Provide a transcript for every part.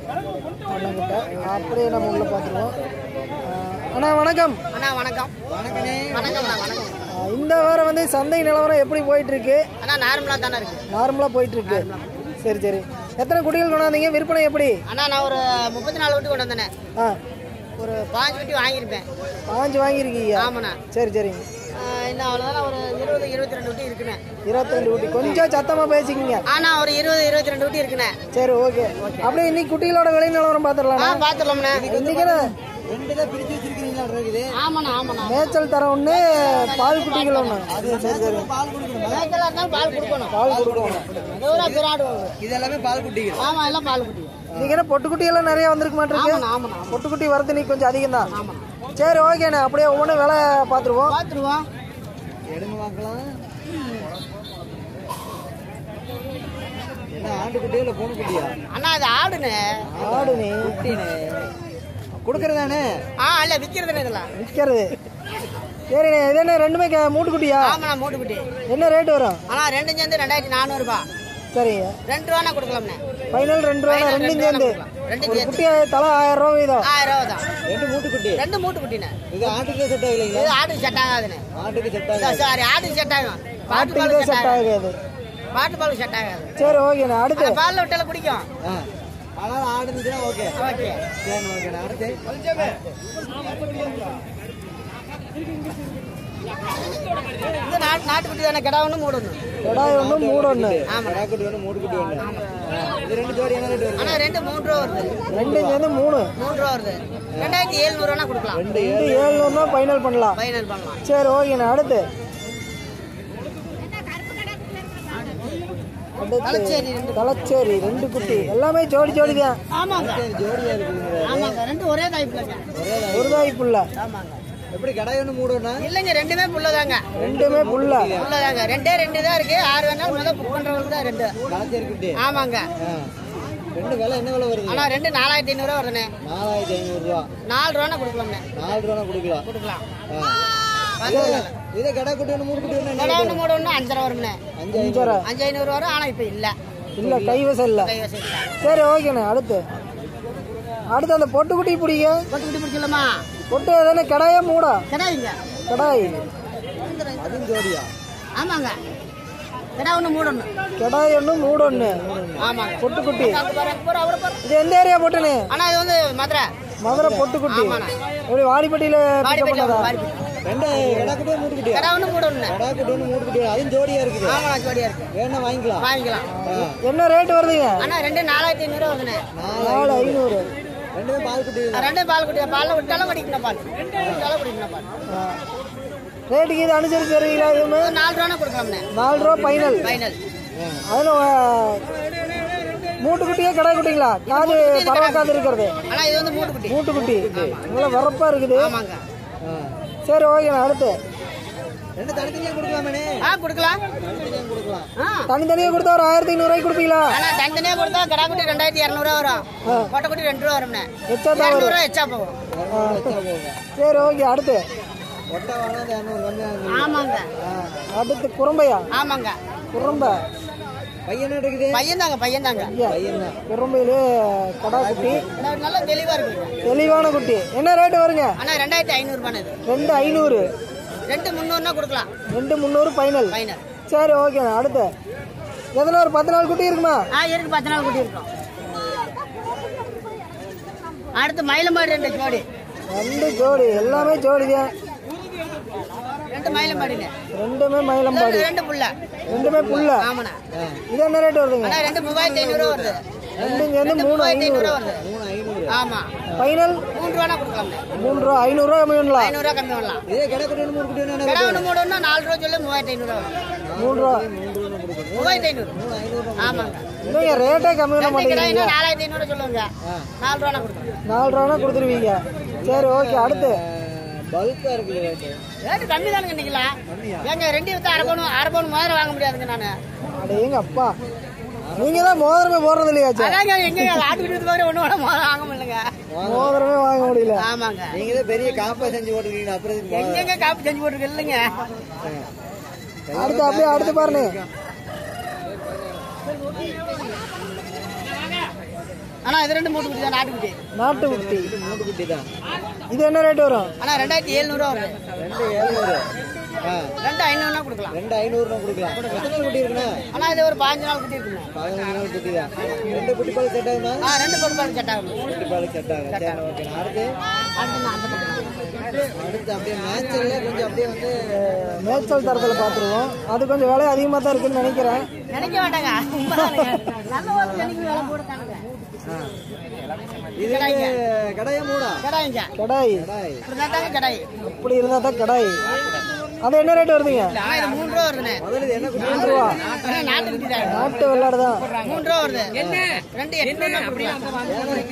பண்ணங்கிட்ட அப்படியே நம்ம உள்ள பார்த்துருவோம் அண்ணா வணக்கம் அண்ணா வணக்கம் வணக்கண்ணே வணக்கம்ண்ணா வணக்கம் ஆ, இந்த வாரம் வந்து சந்தை நிலவரம் எப்படி போயிட்டு இருக்கு அண்ணா நார்மலாக தானே இருக்கு நார்மலாக போயிட்டு இருக்கு சரி சரி எத்தனை குட்டிகள் கொண்டாந்தீங்க விற்பனை எப்படி அண்ணா நான் ஒரு முப்பத்தி நாலு குட்டி கொண்டு வந்தேனே ஆ ஒரு பாஞ்சு குட்டி வாங்கியிருப்பேன் பாஞ்சு வாங்கியிருக்கீங்க ஆமாண்ணா சரி சரிங்க ஆஹ் இன்னும் அவ்வளோதான் ஒரு இருபது இருபத்தி ரெண்டு குட்டி இருக்குண்ணே இருபத்தெண்டு குட்டி கொஞ்சம் சத்தமாக பேசிக்கிங்க ஆனா ஒரு இருபது இருபத்தி ரெண்டு குட்டி இருக்குண்ணே சரி ஓகே அப்படியே இன்னைக்கு குட்டிகளோட விலை நிலவரம் ஆ பார்த்துடலாம் பார்த்துடலாம்ண்ணே இன்னைக்கு ரெண்டு தான் பிரிச்சு வச்சிருக்கீங்களா இருக்குது ஆமாண்ணா ஆமாண்ணா மேய்ச்சல் தர ஒன்று பால் குட்டிகள் ஒன்று சரி சரி பால் கொடுக்கணும் மேய்ச்சலா இருந்தாலும் பால் கொடுக்கணும் பால் கொடுக்கணும் எவ்வளோ பிராடு வாங்க இது எல்லாமே பால் குட்டிகள் ஆமா எல்லாம் பால் குட்டி இன்னைக்கு என்ன பொட்டுக்குட்டியெல்லாம் நிறைய வந்திருக்க மாட்டிருக்கு ஆமாண்ணா ஆமாண்ணா பொட்டுக்குட்டி வரது நீ கொஞ்சம் அதிகம் தான் ஆமாண்ணா சரி ஓகேண்ணே அப்படியே ஒவ்வொன்றும் விலை பார்த்துருவோம் பார்த்துருவோம் எடுங்க பார்க்கலாம் என்ன ஆண்டு குட்டியா இல்லை பூனை குட்டியா அண்ணா அது ஆடுண்ணே ஆடு நீ குட்டினே கொடுக்கறதானே ஆ இல்ல விற்கிறதுண்ணே இதெல்லாம் விற்கிறது சரிண்ணே இது என்ன ரெண்டுமே க- மூட்டுக்குட்டியா ஆமாண்ணா மூட்டு குட்டி என்ன ரேட் வரும் ஆனா ரெண்டும் சேர்ந்து ரெண்டாயிரத்தி நானூறுபா சரிங்க ரெண்டு ரூபாண்ணா கொடுக்கலாம்ண்ணே ஃபைனல் ரெண்டு ரூபா Final ரெண்டும் ரெண்டு சேர்ந்து ரூபா ரெண்டும் ஒரு சேர்த்து. குட்டி தலை ஆயிரம் ரூபா வீதம் ஆயிரம் ரூபா தான் ரெண்டு மூட்டு குட்டி ரெண்டு மூட்டு குட்டிண்ணே இது ஆட்டுக்கு செட் ஆகலைங்களா இது ஆட்டுக்கு செட் ஆகாதுண்ணே ஆட்டுக்கு செட் ஆகாது சாரி ஆட்டுக்கு செட் ஆகும் பாட்டு ஆட்டுக்கு பால் தான் செட் செட் ஆகாது ஆகாது பாட்டு பால் செட் ஆகாது சரி ஓகேண்ணே அடுத்து அது பால்ல விட்டால குடிக்கும் ஆ ஆனால் ஆடு இருந்துச்சுன்னா ஓகே ஓகே சரி ஓகே அடுத்து இது நாட்டு நாட்டு குட்டி தானே கிடா ஒன்று மூடணும் கடாய் ஒன்று மூடு ஒன்று ஆமா கடா குட்டி ஒன்று மூட்டு குட்டி ஒன்று இது ரெண்டு ஜோடி என்ன ரேட் வருது ஆனா ரெண்டு மூணு ரூபா வருது ரெண்டும் சேர்ந்து மூணு மூணு ரூபா வருது ரெண்டாயிரத்தி எழுநூறுவா கொடுக்கலாம் ரெண்டு ரெண்டு ஏழுநூறுனா ஃபைனல் பண்ணலாம் ஃபைனல் பண்ணலாம் சரி ஓகேண்ணே அடுத்து தலைச்சேரி அடுத்து ரெண்டு தலைச்சேரி ரெண்டு குட்டி எல்லாமே ஜோடி ஜோடி தான் ஆமாங்க ஜோடியா இருக்குதுங்க ஆமாங்க ரெண்டு ஒரே தாய்ப்புலங்க ஒரு தாய் புள்ள ஆமாங்க எப்படி கடாய் ஒன்று மூடுனா இல்லைங்க ரெண்டுமே புள்ளதாங்க ரெண்டுமே புள்ள புள்ளதாங்க ரெண்டே ரெண்டு தான் இருக்கு ஆறு வேணாலும் முதல் புக் பண்றவங்களுக்கு தான் ரெண்டு கலாச்சேரி குட்டி ஆமாங்க ஆ ரெண்டு விலை என்ன விலை வருது ஆனா ரெண்டு நாலாயிரத்தி ஐநூறுவா வருதுண்ணே நாலாயிரத்தி ஐநூறுரூவா நாலு ரூபானா கொடுக்கலாம்ண்ணே நாலு ரூபா கொடுக்கலாம் கொடுக்கலாம் ஆ. வந்து இதே கடை குட்டி ஒன்று மூணு குட்டி ஒன்று கடை ஒன்று மூணு ஒன்று அஞ்சரை வரும்ண்ணே அஞ்சு அஞ்சரை அஞ்சு ஐநூறு வரும் ஆனா இப்ப இல்ல இல்ல கைவசம் இல்ல கைவசம் இல்ல சரி ஓகேண்ணே அடுத்து அடுத்து அந்த பொட்டுக்குட்டி பிடிங்க பத்து குட்டி பிடிக்கலாமா பொட்டு எதுனா கடாயா மூடா கிடாய்ங்க கடாய் அதுவும் ஜோடியா ஆமாங்க கிடா ஒன்று மூடணும் கடாய் ஒன்று மூடு ஒன்று ஆமாங்க பொட்டுக்குட்டி அங்க பாரு, அங்க பாரு, அவரை பாரு. இது எந்த ஏரியா பொட்டுன்னு ஆனா இது வந்து மதுரை மதுரை பொட்டுக்குட்டி ஆமாண்ணே. எப்படி வாடிப்பட்டியில பிக்கப் வாடிப்பட்டி பண்ணதா வாடிப்பட்டி ரெண்டு கடை குட்டி மூணு குட்டியா கிடா ஒன்று மூடணுண்ணே கடா குட்டி ஒன்று மூணு குட்டி அதுவும் ஜோடியா இருக்குது ஆமாண்ணா ஜோடியா இருக்கு வேணா வாங்கிக்கலாம் வாங்கிக்கலாம் ஆ. என்ன ரேட் வருதுங்க ஆனா ரெண்டு நாலாயிரத்தி ஐநூறு வருதுண்ணே நாலு ஐநூறு ரெண்டுமே பால் குட்டி நான் ரெண்டு பால் குடியா பால்ல விட்டாலும் குடிக்கணும் பால் விட்டாலும் குடிக்கணும் பால் ரேட்டுக்கு இது அனுசரிச்சு தருவீங்களா இதுவுமே ஒரு நாலு ரூபா கொடுக்கலாம்ண்ணே நாலு ரூபா ஃபைனல் ஃபைனல் அதில் மூட்டுக்குட்டியே கடை குட்டிங்களா காது பறவை காது இருக்கிறது ஆனா இது வந்து மூட்டு குட்டி மூட்டுக்குட்டி இவ்வளோ வரப்பா இருக்குது ஆமாங்க ஆ. சரி ஓகேண்ணா அடுத்து ரெண்டு தனித்தனியா கொடுக்கலாமே ஆ கொடுக்கலாம் தனித்தனியா கொடுக்கலாம் ஆ தனித்தனியாக கொடுத்தா ஒரு ஆயிரத்தி ஐநூறுரூவாய்க்கு கொடுப்பீங்களா ஆனா தனித்தனியா கொடுத்தா கடா குட்டி ரெண்டாயிரத்தி இரநூறுவா வரும் கொட்டை குட்டி ரெண்டு ரூபா வரும்ண்ணே எச்சா தான் வரும் இரநூறுவா எச்சா போகும் இரநூறு வச்சா போகும் சரி ஓகே அடுத்து ஒட்டை வேணா அந்த இரநூறு கம்மியாக ஆமாங்க அடுத்து குறும்பையா ஆமாங்க குறும்பை பையன் இருக்குது பையன் தாங்க பையன் தாங்க பையன் தான் குறும்பையிலே கடா குட்டி நல்லா தெளிவா இருக்கு தெளிவான குட்டி என்ன ரேட்டு வருங்க ஆனா ரெண்டாயிரத்தி ஐநூறு ரூபாய் இது ரெண்டு ஐநூறு ரெண்டு முந்நூறுனா கொடுக்கலாம் ரெண்டு முந்நூறு ஃபைனல் ஃபைனல் சரி ஓகேண்ணா அடுத்து எத்தனை ஒரு பத்து நாள் குட்டி இருக்குமா ஆ இருக்கு பத்து நாள் குட்டி இருக்கும் அடுத்து மயிலம்பாடி ரெண்டு ஜோடி ரெண்டு ஜோடி எல்லாமே ஜோடி தான் ரெண்டு மயிலம்பாடிங்க ரெண்டுமே மயிலம்பாடி ரெண்டு ரெண்டு புள்ள ரெண்டுமே புல்ல ஆமாண்ணா இது என்ன ரேட் வருதுங்க ஆனா ரெண்டு மூவாயிரத்தி ஐநூறு ரூபா வருது ரெண்டும் சேர்ந்து மூணு மூவாயிரத்தி ஐநூறு ஐநூறு வருது மூணு ஐநூறு ஆமா ஃபைனல் மூணு ரூபானா கொடுக்கலாம்ண்ணே மூணு ரூபா ஐநூறுரூவா கம்மிங்களா ஐநூறு ரூபா கம்மி பண்ணலாம் இதே கடை குட்டி ஒன்று மூணு குட்டி ஒன்று கடை ஒன்று மூணுன்னா நாலு ரூபா சொல்லி மூவாயிரத்தி ஐநூறு ரூபா மூணு ரூபா மூவாயிரத்தி ஐநூறு ஆமாங்க இல்லைங்க ரேட்டே கம்மி பண்ண ரெண்டு கடை மாட்டேங்கிறீங்க இன்னும் நாலாயிரத்தி ஐநூறு சொல்லுவாங்க நாலு ரூபா கொடுக்கலாம் நாலு ரூபானா கொடுத்துருவீங்க சரி ஓகே அடுத்து பல்காக இருக்குது ரேட்டு ரேட்டு கம்மி தானுங்க இன்னைக்குலாம் ஏங்க ரெண்டு வித்து அரை பவுன் அரை பவுன் முதல்ல வாங்க முடியாதுங்க நான் அட எங்க அப்பா நீங்க தான் மோதிரமே போடுறது இல்லையாச்சா அதாங்க எங்க ஆட்டு விட்டு மாதிரி ஒன்று ஒன்று முதல்ல வாங்க முடியலங்க மோதிரமே வாங்க முடியல ஆமாங்க நீங்க தான் பெரிய காப்பா செஞ்சு போட்டுருக்கீங்க அப்புறம் இதுக்கு வா- எங்கெங்க காப்பி செஞ்சு போட்டுருக்கு இல்லைங்க அடுத்து அப்படியே அடுத்து பாருங்க ஆனா இது ரெண்டு மூணு குட்டி தான் நாட்டுக்குட்டி நாட்டு குட்டி மூணு குட்டி தான் இது என்ன ரேட் வரும் ஆனா ரெண்டாயிரத்தி எழுநூறுவா வருது ரெண்டு ஏழுநூறு ஆ ரெண்டு ஐநூறுனா கொடுக்கலாம் ரெண்டு ஐநூறுனா கொடுக்கலாம் எத்தனை நாள் குட்டி இருக்குண்ணா ஆனா இது ஒரு பாஞ்சு நாள் குட்டி இருக்குங்க பதினஞ்சு நாள் குட்டி தான் ரெண்டு குட்டி பால் செட் ஆகுமா ஆ ரெண்டு பொருட்கள் செட் ஆகும் குட்டி பால் செட் ஆகும் சரி ஓகே அடுத்து அடுத்து நான் அந்த பக்கம் அடுத்து அப்படியே மேட்ச்ல கொஞ்சம் அப்படியே வந்து மேய்ச்சல் தரத்தில் பார்த்துருவோம் அது கொஞ்சம் விலை அதிகமாக தான் இருக்குன்னு நினைக்கிறேன் நினைக்க மாட்டாங்க உண்மைதானுங்க. நல்ல ஒரு நினைக்க வேலை போட்டுட்டானுங்க ஆ. இது கடையா மூடா கடாய்ங்க கடாய் கடாய் இப்படிதான் தாங்க கடாய் அப்படி இருந்தால் தான் கடாய் அது என்ன ரேட் வருதுங்க ஆனா இது மூணு ரூபா வருதுண்ணே முதல்ல இது என்ன குட்டி மூணு ரூபா ஆனா நாட்டு குட்டி தான் நாட்டு வெள்ளாடு தான் மூணு ரூபா வருது ரெண்டு எட்நூறுனா கொடுக்கலாம்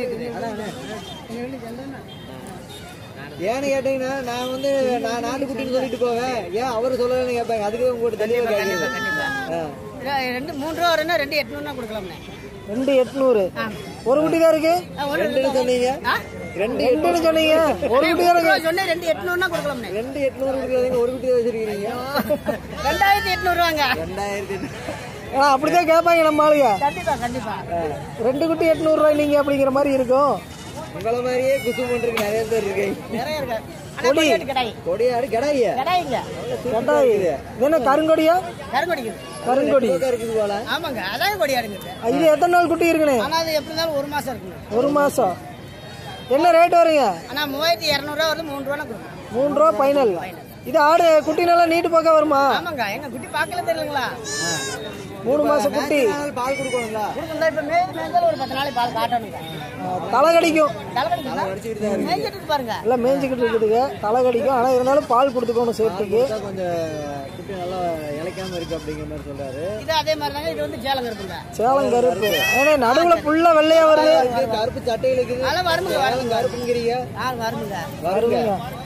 ஏன்னு கேட்டீங்கன்னா நான் வந்து நான் நாட்டு குட்டின்னு சொல்லிட்டு போவேன் ஏன் அவரு சொல்லலன்னு கேட்பாங்க அதுக்கு உங்கள்கிட்ட தெளிவாக கேட்குறது ஆ இது ரெண்டு மூணு ரூபா வருதுன்னா ரெண்டு எட்நூறுனா கொடுக்கலாம்ண்ணே ரெண்டு எட்நூறு ஒரு குட்டி தான் இருக்கு ஆ, ஒரு ரெண்டுன்னு சொன்னீங்க ஆ? ரெண்டு ரெண்டுன்னு சொன்னீங்க ஒரு குட்டி தான் மூணு இருக்கு ரூபா சொன்னேன் ரெண்டு எட்நூறுனா கொடுக்கலாம்ண்ணே ரெண்டு எட்நூறு கொடுக்குறீங்க ஒரு குட்டி தான் வச்சிருக்கீங்க ரெண்டாயிரத்தி எட்நூறுவாங்க ரெண்டாயிரத்தி எட்நூறு. ஆ அப்படிதான் கேட்பாங்க நம்ம ஆளுங்க கண்டிப்பா கண்டிப்பா ரெண்டு குட்டி எட்நூறுரூவா நீங்க அப்படிங்கிற மாதிரி இருக்கும் உங்களை மாதிரியே குசு பண்றதுக்கு நிறைய பேர் இருக்கீங்க நிறைய இருக்கு ஆனா கொடியாட்டு கடாய் கொடியாடு கடாயா கடாய்ங்க கடாய் இது என்ன கருங்கொடியா கருங்கொடிக்குது கருங்கொடி இருக்குது போல ஆமாங்க அதான் கொடியாடுங்க ஆ, இது எத்தனை நாள் குட்டி இருக்குண்ணே ஆனா அது எப்படி இருந்தாலும் ஒரு மாசம் இருக்குங்க ஒரு மாசம் என்ன ரேட் வருங்க ஆனா மூவாயிரத்தி இரநூறுவா வருது மூணு ரூபா கொடுக்கும் மூணு ரூபா ஃபைனல் இது ஆடு குட்டி நல்லா நீட்டு பார்க்க வருமா ஆமாங்க எங்க குட்டி பார்க்கல தெரியலங்களா மூணு மாசம் குட்டி நாள் பால் கொடுக்கணுங்களா கொடுக்கணும் இப்ப மே மேய்ச்சாலும் ஒரு பத்து நாளைக்கு பால் காட்டணுங்க ஆ, தலை கடிக்கும் தலை கடிக்குங்களா மேய்ச்சிட்டு இருக்கு பாருங்க எல்லாம் மேய்ஞ்சிக்கிட்டு இருக்குதுங்க தலை கடிக்கும் ஆனால் இருந்தாலும் பால் கொடுத்துக்கணும் சேஃப்டிக்கு கொடுத்தா கொஞ்சம் குட்டி நல்லா இளைக்காம இருக்கு அப்படிங்கிற மாதிரி சொல்றாரு இது அதே மாதிரி தாங்க இது வந்து சேலம் கருப்புங்க சேலம் கருப்பு ஏன்னா நடுவில் ஃபுல்லாக வெள்ளையா வருது இது கருப்பு சட்டையில் இருக்குது அதெல்லாம் வருமுங்க சேலம் கருப்புங்கிறீங்க ஆ வருமுங்க வருங்க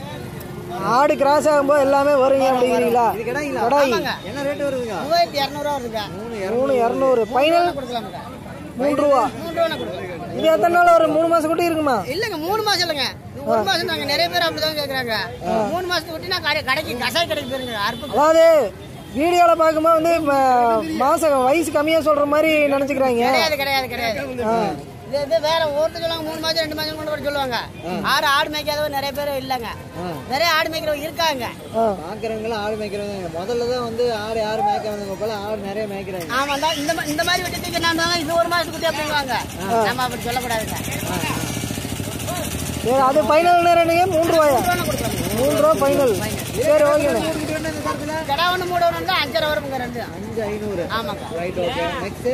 ஆடு கிராஸ் ஆகும்போது எல்லாமே வருங்க அப்படிங்கிறீங்களா இது கடாய்ங்களா கடாய் ஆமாங்க என்ன ரேட் வருதுங்க மூவாயிரத்தி இரநூறுவா வருதுங்க மூணு இரநூறு ஃபைனல் கொடுக்கலாமுங்க மூணு ரூபா மூணு ரூபா கொடுக்கலாம் இது எத்தனை நாள் ஒரு மூணு மாசம் குட்டி இருக்குமா இல்லங்க மூணு மாசம் இல்லைங்க இது ஒரு மாசம் நாங்க நிறைய பேர் அப்படிதான் கேக்குறாங்க மூணு மாசத்துக்கு விட்டு நான் கடை- கடைக்கு கசாய் கடைக்கு போயிருங்க அறுப்பு அதாவது வீடியோவில் பார்க்கும்போது வந்து ம- மாசம் வயசு கம்மியாக சொல்கிற மாதிரி நினச்சிக்கிறாங்க கிடையாது கிடையாது கிடையாது இது இது வேற ஒருத்தர் சொல்லுவாங்க மூணு மாசம் ரெண்டு மாசம் கொண்டு வர சொல்லுவாங்க ஆடு ஆடு மேய்க்காதவங்க நிறைய பேர் இல்லைங்க நிறைய ஆடு மேய்க்கிறவங்க இருக்காங்க ஆ பாக்குறவங்களும் ஆடு மேய்க்கிறவங்க முதல்ல தான் வந்து ஆடு யாரு மேய்க்காதவங்க போல ஆடு நிறைய மேய்க்கிறாங்க ஆமா தான் இந்த மா- இந்த மாதிரி விட்டு நான் தான் இது ஒரு மாசத்துக்கு அப்படிங்குவாங்க நம்ம அப்படி சொல்லக்கூடாதுங்க சரி அது ஃபைனல் நேரம் மூணு ரூபாயா ரூபா கொடுக்கலாம் மூணு ரூபா ஃபைனல் சரி ஓகேண்ணே கடை ஒன்று மூட ஒன்று தான் அஞ்சரை வருங்க ரெண்டு அஞ்சு ஐநூறு ஆமாங்க ரைட் ஓகே நெக்ஸ்ட்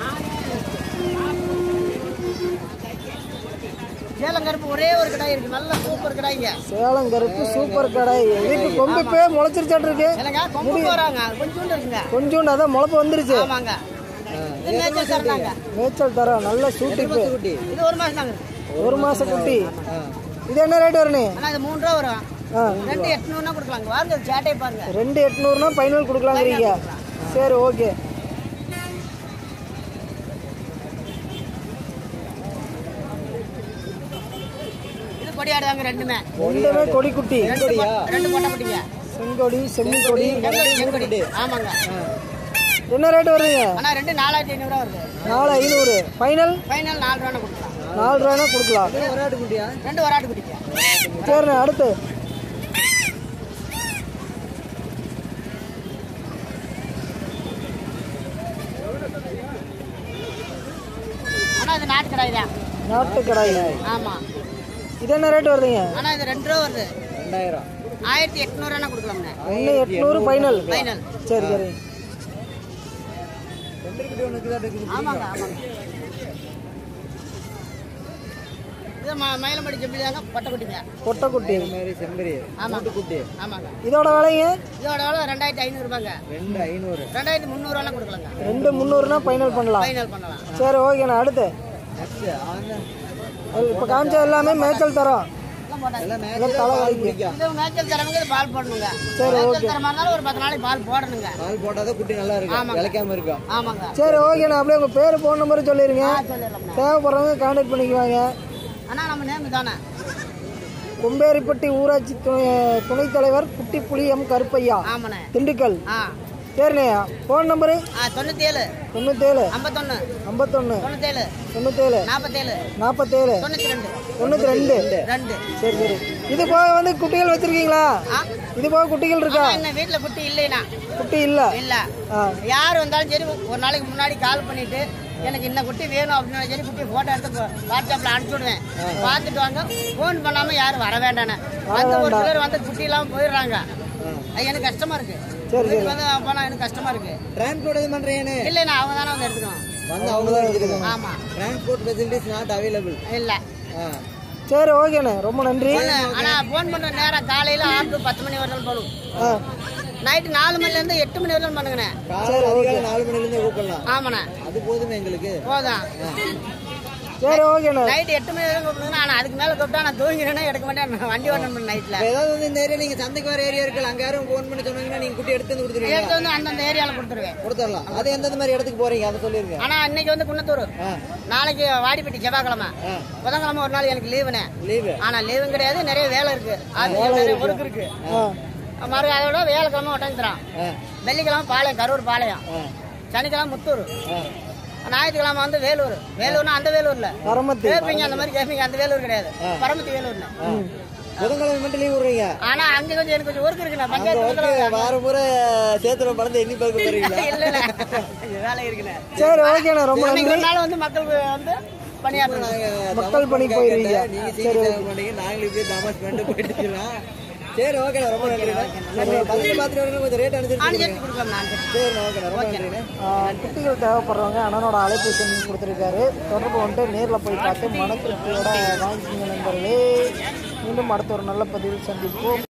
சேலம் கருப்பு ஒரே ஒரு கடை இருக்கு நல்ல சூப்பர் கடாய்ங்க சேலம் கருப்பு சூப்பர் கடை இதுக்கு கொம்பு இப்போ முளைச்சிருச்சாட்டு இருக்கு இல்லைங்க கொம்பு போறாங்க கொஞ்சோண்டு இருக்குங்க கொஞ்சோண்டு அதான் முளைப்பு வந்துருச்சு ஆமாங்க இது மேய்ச்சல் தரலாங்க மேய்ச்சல் தர நல்ல சூட்டிப்பு குட்டி இது ஒரு மாசம் தாங்க ஒரு மாசம் குட்டி இது என்ன ரேட் வருண்ணே ஆனா இது மூணு ரூபா வரும் ஆ ரெண்டு எட்நூறுனா கொடுக்கலாங்க வாங்க சேட்டை பாருங்க ரெண்டு எட்நூறுனா ஃபைனல் கொடுக்கலாங்கிறீங்க சரி ஓகே இது கொடியாடுதாங்க ரெண்டுமே ரெண்டுமே கொடி குட்டி ரெண்டு பொ- ரெண்டு பொட்டை குட்டிங்க செங்கொடி செம்மிக்கொடி செங்கோடி, செங்கோடி. ஆமாங்க என்ன ரேட் வருதுங்க ஆனா ரெண்டு நாலாயிரத்தி ஐநூறுரூவா வருது நாலு ஐநூறு ஃபைனல் ஃபைனல் நாலு ரூபா கொடுக்கலாம் நாலு ரூபானா கொடுக்கலாம் ஒரு ஆடு குட்டியா ரெண்டு ஒரு ஆட்டு குட்டிங்க சரிண்ணே அடுத்து ஆனா இது நாட்டு கடாய் தான் நாட்டு கடாய் ஆமா இது என்ன ரேட் வருதுங்க ஆனா இது ரெண்டு ரூபா வருது ரெண்டாயிரம் ஆயிரத்தி எட்நூறுனா கொடுக்கலாம்ண்ணே ஒன்று எட்நூறு ஃபைனல் ஃபைனல் சரி சரி செம்பரி குட்டி ஒன்று இருக்குதா இருக்குது ஆமாங்க ஆமாங்க இது ம- மயிலம்படி செம்பி தாங்க பொட்டை குட்டிங்க கொட்டை குட்டி இந்த மாதிரி செம்பரி ஆமாங்க குட்டி ஆமாங்க இதோட விலைங்க இதோட எவ்வளோ ரெண்டாயிரத்தி ஐநூறுபாங்க ரெண்டு ஐநூறு ரெண்டாயிரத்தி முந்நூறுவாலாம் கொடுக்கலாங்க ரெண்டு முந்நூறுனா ஃபைனல் பண்ணலாம் ஃபைனல் பண்ணலாம் சரி ஓகேண்ணா அடுத்து நெக்ஸ்ட் அவங்க இப்போ காமிச்ச எல்லாமே மேய்ச்சல் தரோம் எல்லாம் போட்டாங்க எல்லாம் மேட்ச் பால் குடிக்கும் இது மேய்ச்சல் தரவங்க இது பால் போடணுங்க சரி, மேய்ச்சல் தர மாதிரி ஒரு பத்து நாளைக்கு பால் போடணுங்க பால் போட்டாதான் குட்டி நல்லா இருக்கும் ஆமாங்க. இளைக்காம இருக்கும் ஆமாங்க சரி ஓகேண்ணா அப்படியே உங்கள் பேர் ஃபோன் நம்பர் சொல்லிடுங்க ஆ சொல்லிடலாம்ண்ணே தேவைப்படுறவங்க கான்டாக்ட் பண்ணிக்குவாங்க அண்ணா நம்ம நேம் தானே கும்பேரிப்பட்டி ஊராட்சி துணை துணைத் தலைவர் குட்டிப்புலி எம் கருப்பையா ஆமாண்ணே திண்டுக்கல் ஆ சரிண்ணே ஃபோன் நம்பரு ஆ தொண்ணூற்றி ஏழு தொண்ணூத்தேழு ஐம்பத்தொன்று ஐம்பத்தொன்று தொண்ணூத்தேழு தொண்ணூத்தேழு நாற்பத்தேழு நாற்பத்தேழு தொண்ணூற்றி ரெண்டு தொண்ணூற்றி ரெண்டு ரெண்டு சரி சரி இது போக வந்து குட்டிகள் வச்சிருக்கீங்களா ஆ இது போக குட்டிகள் இருக்கா ஆமா, என்ன வீட்டில் குட்டி இல்லைண்ணா குட்டி இல்லை இல்லை ஆ யார் வந்தாலும் சரி ஒரு நாளைக்கு முன்னாடி கால் பண்ணிட்டு எனக்கு இந்த குட்டி வேணும் அப்படின்னு சரி குட்டி போட்டோ எடுத்து வாட்ஸ்அப்பில் அனுப்பிச்சு விடுவேன் பார்த்துட்டு வாங்க ஃபோன் பண்ணாமல் யாரும் வர வேண்டானே வந்து ஒரு சிலர் வந்து குட்டி இல்லாமல் போயிடுறாங்க அது எனக்கு கஷ்டமா இருக்கு வீட்டுக்கு வந்து போனால் எனக்கு கஷ்டமா இருக்கு டிரான்ஸ்போர்ட் எதுவும் பண்றீங்கன்னு இல்லைண்ணா அவங்க தானே வந்து எடுத்துக்கணும் வந்து அவங்க தான் எடுத்துக்கணும் ஆமா டிரான்ஸ்போர்ட் ஃபெசிலிட்டிஸ் நாட் அவைலபிள் இல்லை சரி ஓகேண்ணே ரொம்ப நன்றி ஆனா ஃபோன் பண்ற நேரம் காலையில ஆறு to பத்து மணி வரலும் போகணும் ஆ நைட்டு நாலு மணில இருந்து எட்டு மணி வரலும் பண்ணுங்கண்ணே காலை அதிகாலை நாலு மணில இருந்தே கூப்பிடலாம் ஆமாண்ணே அது போதுமே எங்களுக்கு போதும் சரி ஓகேண்ணே நைட் எட்டு மணி வரைக்கும் கூப்பிடுங்க ஆனா அதுக்கு மேல கூப்பிட்டா நான் தூங்கினேன்னா எடுக்க மாட்டேன் நான் வண்டி ஓட்டணும் நைட்ல இப்ப ஏதாவது வந்து இந்த ஏரியா நீங்க சந்தைக்கு வர ஏரியா இருக்குல்ல அங்க யாரும் ஃபோன் பண்ணி சொன்னீங்கன்னா நீங்க குட்டி எடுத்து வந்து கொடுத்துருவீங்க எடுத்து வந்து அந்தந்த ஏரியால கொடுத்துருவேன் கொடுத்துடலாம் அது எந்தெந்த மாதிரி இடத்துக்கு போறீங்க அதை சொல்லிருங்க ஆனா இன்னைக்கு வந்து குன்னத்தூர் ஆ நாளைக்கு வாடிப்பட்டி செவ்வாய்க்கிழமை ஆ புதன்கிழமை ஒரு நாள் எனக்கு லீவுனே லீவு ஆனா லீவும் கிடையாது நிறைய வேலை இருக்கு ஆபீஸ்ல நிறைய ஒர்க் இருக்கு ஆ மறு அதோட வேலைக்கிழமை ஒட்டஞ்சிரான் ஆ வெள்ளிக்கிழமை பாளையம் கரூர் பாளையம் ஆ சனிக்கிழமை முத்தூர் ஆ ஞாயிற்றுக்கிழமை வந்து வேலூர் வேலூர்னா அந்த வேலூர்ல பரமத்தி கேட்பீங்க அந்த மாதிரி கேட்பீங்க அந்த வேலூர் கிடையாது பரமத்தி வேலூர்ல புதன்கிழமை மட்டும் லீவ் விடுறீங்க ஆனா அங்க கொஞ்சம் எனக்கு கொஞ்சம் ஒர்க் இருக்குண்ணா அந்த பஞ்சாயத்து ஒர்க்கு ஒர்க்கு வாரம் பூரா சேத்துல பணத்தை எண்ணி பார்க்க போறீங்களா இல்ல இல்ல கொஞ்சம் வேலை இருக்குண்ணே சரி ஓகேண்ணே ரொம்ப இன்னைக்கு நன்றி ஒரு நாள் வந்து மக்களுக்கு வந்து பணியாற்றணும் நாங்க மக்கள் பணிக்கு போயிருவீங்க நீங்க சீக்கிரம் சேவை பண்ணீங்க நாங்களும் இப்படியே தமாஷ் பண்ணிட்டு போயிட்டு இருக்கலாம் சரி ஓகேண்ணா ரொம்ப நன்றிண்ணா நம்ம பதவி பார்த்துட்டு வரணும் கொஞ்சம் ரேட் அனுசரிச்சு அனுசரித்து கொடுக்கலாம் நான் சரிண்ணா ஓகேண்ணா ரொம்ப நன்றிண்ணா ஆ, குட்டிகள் தேவைப்படுறவங்க அண்ணனோட அழைப்பு எண் கொடுத்துருக்காரு தொடர்பு வந்துட்டு நேரில் போய் பார்த்து மன திருப்தியோட வாங்கிக்கிங்க நண்பர்களே மீண்டும் அடுத்த ஒரு நல்ல பதிவில் சந்திப்போம்